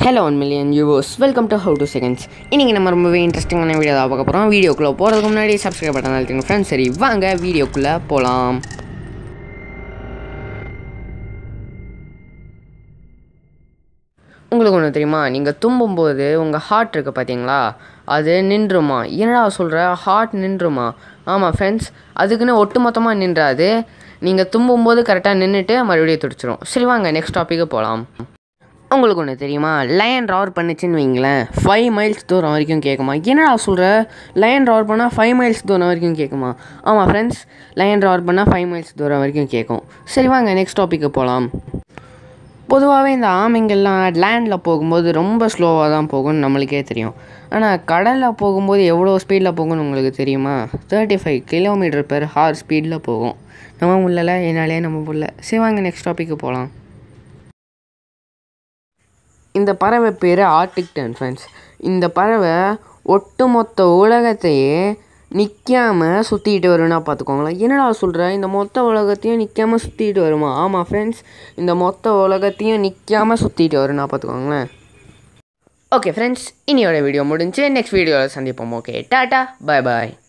hello one million yours welcome to how to seconds இன்றைக்கி நம்ம ரொம்பவே இன்ட்ரெஸ்டிங்கான வீடியோ தான் பார்க்க போகிறோம் வீடியோக்குள்ளே போகிறதுக்கு முன்னாடி சப்ஸ்கிரைப் பட்டன் அழுத்துங்க ஃப்ரெண்ட்ஸ் சரி வாங்க வீடியோக்குள்ளே போகலாம் உங்களுக்கு ஒன்று தெரியுமா நீங்கள் தும்பும்போது உங்கள் ஹார்ட் இருக்குது பார்த்தீங்களா அது நின்றுமா என்னடா சொல்கிற ஹார்ட் நின்றுமா ஆமாம் ஃப்ரெண்ட்ஸ் அதுக்குன்னு ஒட்டு மொத்தமாக நின்றாது நீங்கள் தும்பும்போது கரெக்டாக நின்றுட்டு மறுபடியும் துடிச்சிரும் சரி வாங்க நெக்ஸ்ட் டாப்பிக்கு போகலாம் உங்களுக்கு ஒன்று தெரியுமா லயன் ரார் பண்ணுச்சுன்னு வைங்களேன் ஃபைவ் மைல்ஸ் தூரம் வரைக்கும் கேட்குமா என்னடா சொல்கிற லயன் ரார் பண்ணால் ஃபைவ் மைல்ஸ் தூரம் வரைக்கும் கேட்குமா ஆமாம் ஃப்ரெண்ட்ஸ் லயன் ரார் பண்ணால் ஃபைவ் மைல்ஸ் தூரம் வரைக்கும் கேட்கும் சரி வாங்க நெக்ஸ்ட் டாப்பிக்கு போகலாம் பொதுவாகவே இந்த ஆமைங்கள்லாம் லேண்டில் போகும்போது ரொம்ப ஸ்லோவாக தான் போகும்னு நம்மளுக்கே தெரியும் ஆனால் கடலில் போகும்போது எவ்வளோ ஸ்பீடில் போகும்னு உங்களுக்கு தெரியுமா thirty five kilometre per hour ஸ்பீடில் போகும் நம்ம முடியல என்னாலே நம்ம முடியல சரி வாங்க நெக்ஸ்ட் டாப்பிக்கு போகலாம் இந்த பறவை பேர் ஆர்டிக் டென் ஃப்ரெண்ட்ஸ் இந்த பறவை ஒட்டுமொத்த உலகத்தையே நிற்காம சுற்றிட்டு வரும்னா பார்த்துக்கோங்களேன் என்னடா சொல்கிற இந்த மொத்த உலகத்தையும் நிற்காம சுற்றிட்டு வருமா ஆமாம் ஃப்ரெண்ட்ஸ் இந்த மொத்த உலகத்தையும் நிற்காம சுற்றிட்டு வரும்னா பார்த்துக்கோங்களேன் ஓகே ஃப்ரெண்ட்ஸ் இனியோட வீடியோ முடிஞ்சு நெக்ஸ்ட் வீடியோவில் சந்திப்போம் ஓகே டாட்டா பாய் பாய்